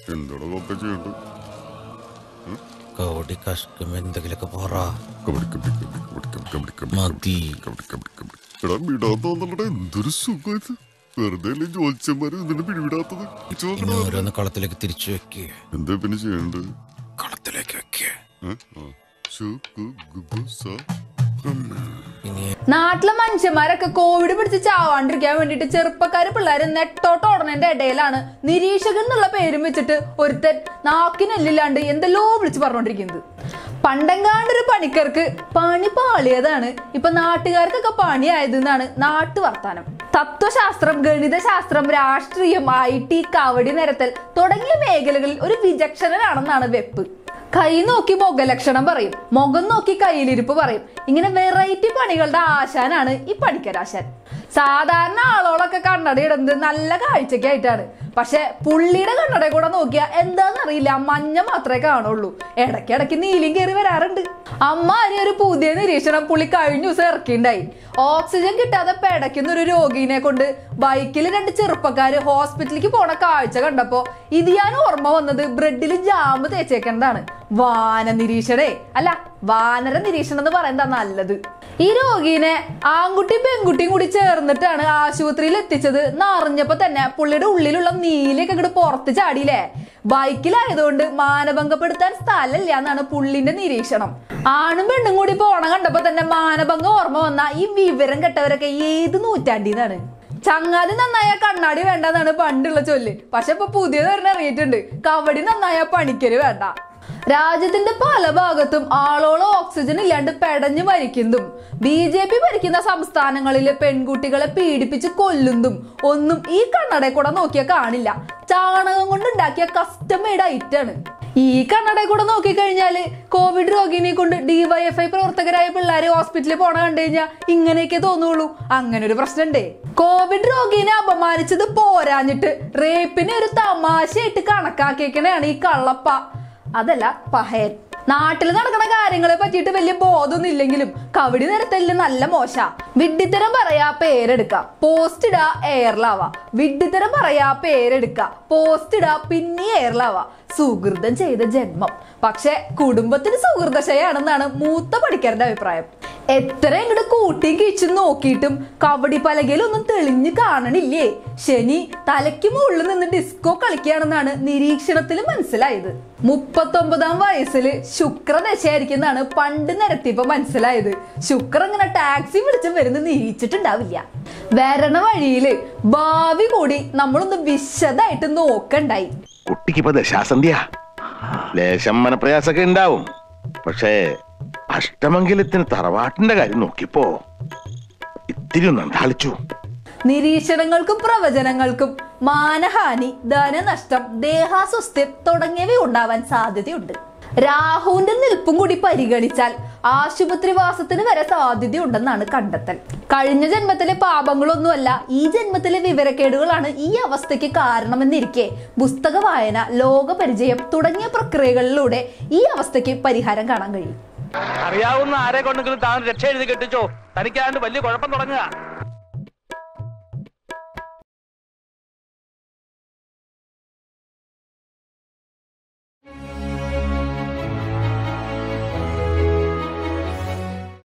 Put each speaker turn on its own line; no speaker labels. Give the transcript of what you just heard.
എന്താണ് ഒക്കെ ചെയ്യേണ്ടത്
കവടി കഷ്കം എന്തെങ്കിലുമൊക്കെ പറ
കബഡി കബഡി കബഡി കബഡി കബഡി കബഡി
മതി.
കബഡി കബഡി കബഡി എടാ വിടാൻ തോന്നലടാ എന്തൊരു സുഖം ഇത് വെറുതെ അല്ലേ ജോത്സ്യന്മാര് ഇതിന് പിടിവിടാത്തത് ഇച്ച്
ഇനി
നോക്കടാ.
ഓരോന്ന് കളത്തിലേക്ക് തിരിച്ചു വെക്കേ
എന്താ പിന്നെ ചെയ്യേണ്ടത്
കളത്തിലേക്ക് വെക്കേ
ഏ? ആ. ശു, കു, ഗു, ബു, സ.
ഇനി
നാട്ടിലെ മനുഷ്യന്മാരൊക്കെ കോവിഡ് പിടിച്ച് ചാവാണ്ടിരിക്കാൻ വേണ്ടിട്ട് ചെറുപ്പക്കാര് പിള്ളേര് നെട്ടോട്ട് ഓടണേന്റെ ഇടയിലാണ് നിരീക്ഷകൻ എന്നുള്ള പേരും വെച്ചിട്ട് ഒരുത്തൻ നാക്കിനെല്ലില്ലാണ്ട് എന്തെല്ലോ വിളിച്ച് പറഞ്ഞോണ്ടിരിക്കുന്നത് പണ്ടെങ്കാണ്ടൊരു പണിക്കാർക്ക് പണി പാളിയതാണ് ഇപ്പൊ നാട്ടുകാർക്കൊക്കെ പണിയായത് എന്നാണ് നാട്ടു വർത്താനം തത്വശാസ്ത്രം ഗണിതശാസ്ത്രം രാഷ്ട്രീയം ഐ ടി കവടി നിരത്തൽ തുടങ്ങിയ മേഖലകളിൽ ഒരു വിചക്ഷണനാണെന്നാണ് വെപ്പ് കൈ നോക്കി മുഖലക്ഷണം പറയും മുഖം നോക്കി കയ്യിലിരിപ്പ് പറയും ഇങ്ങനെ വെറൈറ്റി പണികളുടെ ആശാനാണ് ഈ പണിക്കരാശാൻ സാധാരണ ആളോളൊക്കെ കണ്ണട ഇടുന്നത് നല്ല കാഴ്ചക്കായിട്ടാണ് പക്ഷെ പുള്ളിയുടെ കണ്ണട കൂടെ നോക്കിയാ എന്താന്നറിയില്ല മഞ്ഞ മാത്രമേ കാണുള്ളൂ ഇടയ്ക്കിടയ്ക്ക് നീലിയും കയറി വരാറുണ്ട് അമ്മ അരി ഒരു പുതിയ നിരീക്ഷണം പുള്ളി കഴിഞ്ഞ ദിവസം ഇറക്കിണ്ടായി ഓക്സിജൻ കിട്ടാതെ പെടയ്ക്കുന്ന ഒരു രോഗീനെ കൊണ്ട് ബൈക്കിൽ രണ്ട് ചെറുപ്പക്കാര് ഹോസ്പിറ്റലിലേക്ക് പോണ കാഴ്ച കണ്ടപ്പോ ഇത് ഞാൻ ഓർമ്മ വന്നത് ബ്രെഡിൽ ജാമ്പ് തേച്ചേക്കേണ്ടതാണ് വാന നിരീക്ഷണേ അല്ല വാനര നിരീക്ഷണം എന്ന് പറയുന്നതാ നല്ലത് ഈ രോഗീനെ ആൺകുട്ടി പെൺകുട്ടിയും കൂടി ചേർന്നിട്ടാണ് ആശുപത്രിയിൽ എത്തിച്ചത് എന്നറിഞ്ഞപ്പോ തന്നെ പുള്ളിയുടെ ഉള്ളിലുള്ള നീലൊക്കെ ഇങ്ങോട്ട് പുറത്ത് ചാടിയില്ലേ ബൈക്കിലായതുകൊണ്ട് മാനഭംഗപ്പെടുത്താൻ സ്ഥലമില്ല എന്നാണ് പുള്ളിന്റെ നിരീക്ഷണം ആണും പെണ്ണും കൂടി പോണ കണ്ടപ്പോ തന്നെ മാനഭംഗം ഓർമ്മ വന്ന ഈ വിവരം കെട്ടവരൊക്കെ ഏത് നൂറ്റാണ്ടിന്നാണ് ചങ്ങാതി നന്നായ കണ്ണാടി വേണ്ടെന്നാണ് പണ്ടുള്ള ചൊല്ല് പക്ഷെ ഇപ്പൊ പുതിയത് ഒരെണ്ണം ഇറങ്ങിയിട്ടുണ്ട് കവടി നന്നായ പണിക്കര് വേണ്ട രാജ്യത്തിന്റെ പല ഭാഗത്തും ആളോളം ഓക്സിജൻ ഇല്ലാണ്ട് പെടഞ്ഞു മരിക്കുന്നതും ബി ജെ പി ഭരിക്കുന്ന സംസ്ഥാനങ്ങളിലെ പെൺകുട്ടികളെ പീഡിപ്പിച്ച് കൊല്ലുന്നതും ഒന്നും ഈ കണ്ണട കൂടെ നോക്കിയാൽ കാണില്ല ചാണകം കൊണ്ട് ഉണ്ടാക്കിയ കസ്റ്റം മെയ്ഡ് ഐറ്റാണ് ഈ കണ്ണട കൂടെ നോക്കിക്കഴിഞ്ഞാല് കോവിഡ് രോഗിനെ കൊണ്ട് ഡിവൈഎഫ്ഐ പ്രവർത്തകരായ പിള്ളേര് ഹോസ്പിറ്റലിൽ പോണ കണ്ടു കഴിഞ്ഞാൽ ഇങ്ങനെയൊക്കെ തോന്നുള്ളൂ അങ്ങനെ ഒരു പ്രശ്നമുണ്ടേ കോവിഡ് രോഗിനെ അപമാനിച്ചത് പോരാഞ്ഞിട്ട് റേപ്പിനെ ഒരു തമാശയായിട്ട് കണക്കാക്കിയേക്കണയാണ് ഈ കള്ളപ്പ അതല്ല പഹയൻ നാട്ടിൽ നടക്കുന്ന കാര്യങ്ങളെ പറ്റിയിട്ട് വലിയ ബോധമൊന്നും ഇല്ലെങ്കിലും കവടി നിരത്തലിന് നല്ല മോശ വിഡ്ഢിത്തരം പറയാ പേരെടുക്ക പോസ്റ്റ് ഇടാ എയറിലാവാ വിഡ്ഢിത്തരം പറയാ പേരെടുക്ക പോസ്റ്റ് ഇടാ പിന്നെ എയറിലാവാ സുഹൃതം ചെയ്ത ജന്മം പക്ഷെ കുടുംബത്തിന് സുഹൃതശയാണെന്നാണ് മൂത്ത പഠിക്കാരന്റെ അഭിപ്രായം എത്ര ഇങ്ങോട്ട് കൂട്ടിയും കിച്ചും നോക്കിയിട്ടും കബഡി പലകയിലൊന്നും തെളിഞ്ഞു കാണണില്ലേ ശനി തലയ്ക്ക് മുകളിൽ നിന്ന് ഡിസ്കോ കളിക്കുകയാണെന്നാണ് നിരീക്ഷണത്തിൽ മനസ്സിലായത് മുപ്പത്തൊമ്പതാം വയസ്സിൽ ശുക്രദശയായിരിക്കുന്നതാണ് പണ്ട് നിരത്തിയപ്പോ മനസ്സിലായത് ശുക്ര ഇങ്ങനെ ടാക്സി പിടിച്ച് വരുന്ന നിരീക്ഷിച്ചിട്ടുണ്ടാവില്ല വരണ വഴിയില് ഭാവി കൂടി നമ്മളൊന്ന് വിശദമായിട്ട് നോക്കണ്ടായി
കുട്ടിക്കിപ്പോ ദശാസന്ധ്യ ലേശം മനപ്രയാസൊക്കെ ഉണ്ടാവും പക്ഷേ അഷ്ടമംഗലത്തിന് തറവാട്ടിന്റെ കാര്യം നോക്കിയപ്പോ ഇത്തിരി ഒന്ന് അന്താളിച്ചു
നിരീക്ഷണങ്ങൾക്കും പ്രവചനങ്ങൾക്കും മാനഹാനി ധനനഷ്ടം ദേഹാസ്വസ്ഥ്യം തുടങ്ങിയവ ഉണ്ടാവാൻ സാധ്യതയുണ്ട് രാഹുവിന്റെ നിൽപ്പും കൂടി പരിഗണിച്ചാൽ ആശുപത്രിവാസത്തിന് വരെ സാധ്യതയുണ്ടെന്നാണ് കണ്ടെത്തൽ കഴിഞ്ഞ ജന്മത്തിലെ പാപങ്ങളൊന്നുമല്ല ഈ ജന്മത്തിലെ വിവരക്കേടുകളാണ് ഈ അവസ്ഥയ്ക്ക് കാരണമെന്നിരിക്കെ പുസ്തക വായന ലോകപരിചയം തുടങ്ങിയ പ്രക്രിയകളിലൂടെ ഈ അവസ്ഥയ്ക്ക് പരിഹാരം കാണാൻ കഴിയും
അറിയാവുന്ന ആരെ കൊണ്ടെങ്കിലും താൻ രക്ഷ എഴുതി കെട്ടിച്ചോ തനിക്കാണ്ട് വലിയ കുഴപ്പം തുടങ്ങുക